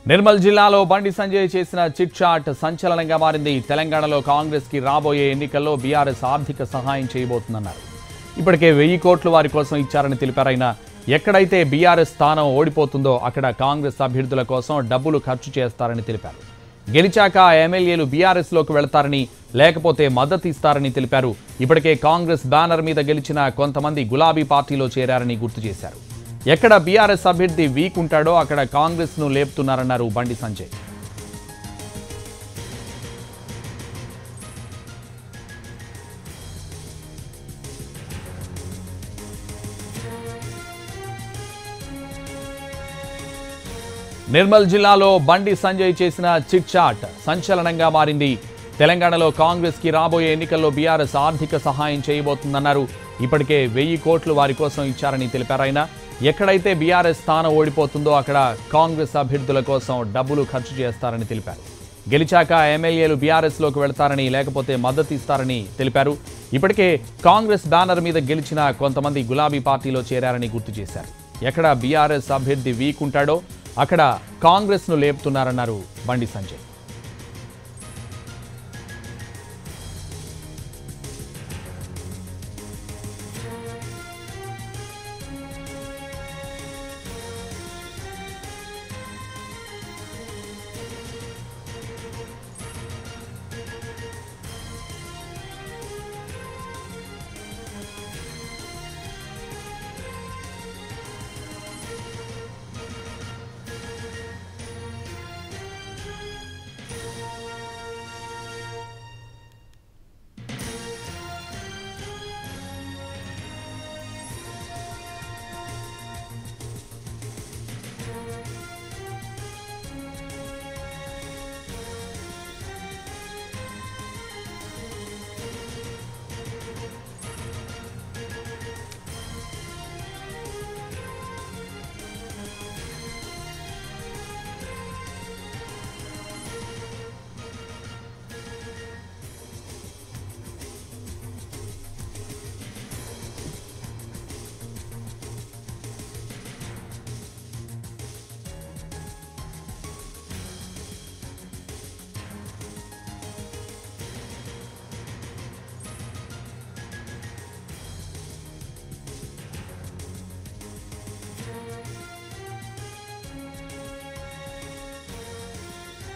నిర్మల్ జిల్లాలో బండి సంజయ్ చేసిన చిట్ చాట్ సంచలనంగా మారింది తెలంగాణలో కాంగ్రెస్ కి రాబోయే ఎన్నికల్లో బీఆర్ఎస్ ఆర్థిక సహాయం చేయబోతుందన్నారు ఇప్పటికే వెయ్యి కోట్లు వారి కోసం ఇచ్చారని తెలిపారు ఆయన ఎక్కడైతే బీఆర్ఎస్ స్థానం ఓడిపోతుందో అక్కడ కాంగ్రెస్ అభ్యర్థుల కోసం డబ్బులు ఖర్చు చేస్తారని తెలిపారు గెలిచాక ఆ ఎమ్మెల్యేలు బీఆర్ఎస్ లోకి వెళతారని లేకపోతే మద్దతు ఇస్తారని తెలిపారు ఇప్పటికే కాంగ్రెస్ బ్యానర్ మీద గెలిచిన కొంతమంది గులాబీ పార్టీలో చేరారని గుర్తు చేశారు ఎక్కడ బీఆర్ఎస్ అభ్యర్థి వీక్ ఉంటాడో అక్కడ కాంగ్రెస్ ను లేపుతున్నారన్నారు బండి సంజయ్ నిర్మల్ జిల్లాలో బండి సంజయ్ చేసిన చిట్ చాట్ సంచలనంగా మారింది తెలంగాణలో కాంగ్రెస్ కి రాబోయే ఎన్నికల్లో బీఆర్ఎస్ ఆర్థిక సహాయం చేయబోతుందన్నారు ఇప్పటికే వెయ్యి కోట్లు వారి కోసం ఇచ్చారని తెలిపారు ఆయన ఎక్కడైతే బీఆర్ఎస్ స్థానం ఓడిపోతుందో అక్కడ కాంగ్రెస్ అభ్యర్థుల కోసం డబ్బులు ఖర్చు చేస్తారని తెలిపారు గెలిచాక ఎమ్మెల్యేలు బీఆర్ఎస్ లోకి వెళ్తారని లేకపోతే మద్దతు ఇస్తారని తెలిపారు ఇప్పటికే కాంగ్రెస్ బ్యానర్ మీద గెలిచిన కొంతమంది గులాబీ పార్టీలో చేరారని గుర్తు చేశారు ఎక్కడ బీఆర్ఎస్ అభ్యర్థి వీక్ ఉంటాడో అక్కడ కాంగ్రెస్ ను లేపుతున్నారన్నారు బండి సంజయ్